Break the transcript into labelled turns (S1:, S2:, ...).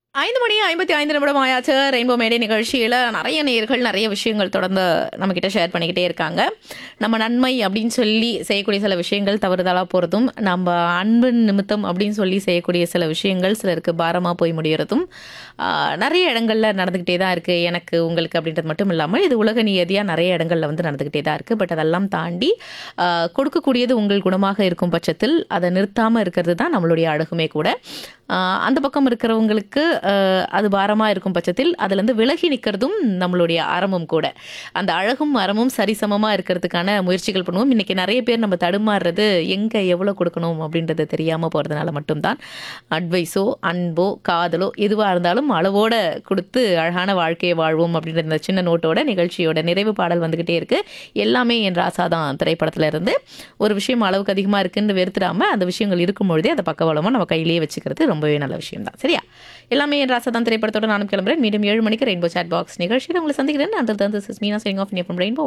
S1: ஐந்து மணி ஐம்பத்தி ஐந்து நிமிடம் ஆயாச்சு ரெயின்போ மேடை நிகழ்ச்சியில் நிறைய நேயர்கள் நிறைய விஷயங்கள் தொடர்ந்து நம்மக்கிட்ட ஷேர் பண்ணிக்கிட்டே இருக்காங்க நம்ம நன்மை அப்படின்னு சொல்லி செய்யக்கூடிய சில விஷயங்கள் தவறுதலாக போகிறதும் நம்ம அன்பின் நிமித்தம் அப்படின்னு சொல்லி செய்யக்கூடிய சில விஷயங்கள் சிலருக்கு பாரமாக போய் முடியறதும் ஆஹ், நிறைய இடங்களில் நடந்துக்கிட்டே தான் இருக்குது எனக்கு உங்களுக்கு அப்படின்றது மட்டும் இல்லாமல் இது உலக நியதியாக நிறைய இடங்களில் வந்து நடந்துக்கிட்டே தான் இருக்குது பட் அதெல்லாம் தாண்டி ஆஹ், கொடுக்கக்கூடியது உங்கள் குணமாக இருக்கும் பட்சத்தில் அதை நிறுத்தாமல் இருக்கிறது தான் நம்மளுடைய அழகுமே கூட ஆஹ், அந்த பக்கம் இருக்கிறவங்களுக்கு ஆஹ், அது பாரமாக இருக்கும் பட்சத்தில் அதுலேருந்து விலகி நிற்கிறதும் நம்மளுடைய அறமும் கூட அந்த அழகும் அறமும் சரிசமமாக இருக்கிறதுக்கான முயற்சிகள் பண்ணுவோம் இன்றைக்கி நிறைய பேர் நம்ம தடுமாறுறது எங்கே எவ்வளோ கொடுக்கணும் அப்படின்றது தெரியாமல் போகிறதுனால மட்டும்தான் அட்வைஸோ அன்போ காதலோ எதுவாக இருந்தாலும் அளவோட கொடுத்து அழகான வாழ்க்கையை வாழ்வோம் அப்படின்ற இந்த சின்ன நோட்டோட நிகழ்ச்சியோட நிறைவு பாடல் வந்துக்கிட்டே இருக்குது எல்லாமே என் ராசா தான் திரைப்படத்தில் இருந்து ஒரு விஷயம் அளவுக்கு அதிகமாக இருக்குன்னு வெறுத்துடாம அந்த விஷயங்கள் இருக்கும் பொழுதே அதை பக்கவளமாக நம்ம கையிலேயே வச்சுக்கிறது ரொம்பவே நல்ல விஷயம் தான் சரியா எல்லாமே என் ராசா தான் திரைப்படத்தோட நானும் கிளம்புறேன் மீண்டும் ஏழு மணிக்கு ரெயின்போ சாட் பாக்ஸ் நிகழ்ச்சியில் உங்களை சந்திக்கிறேன் அந்த தந்து மீனா சரிங் ஆஃப் ரெயின்போ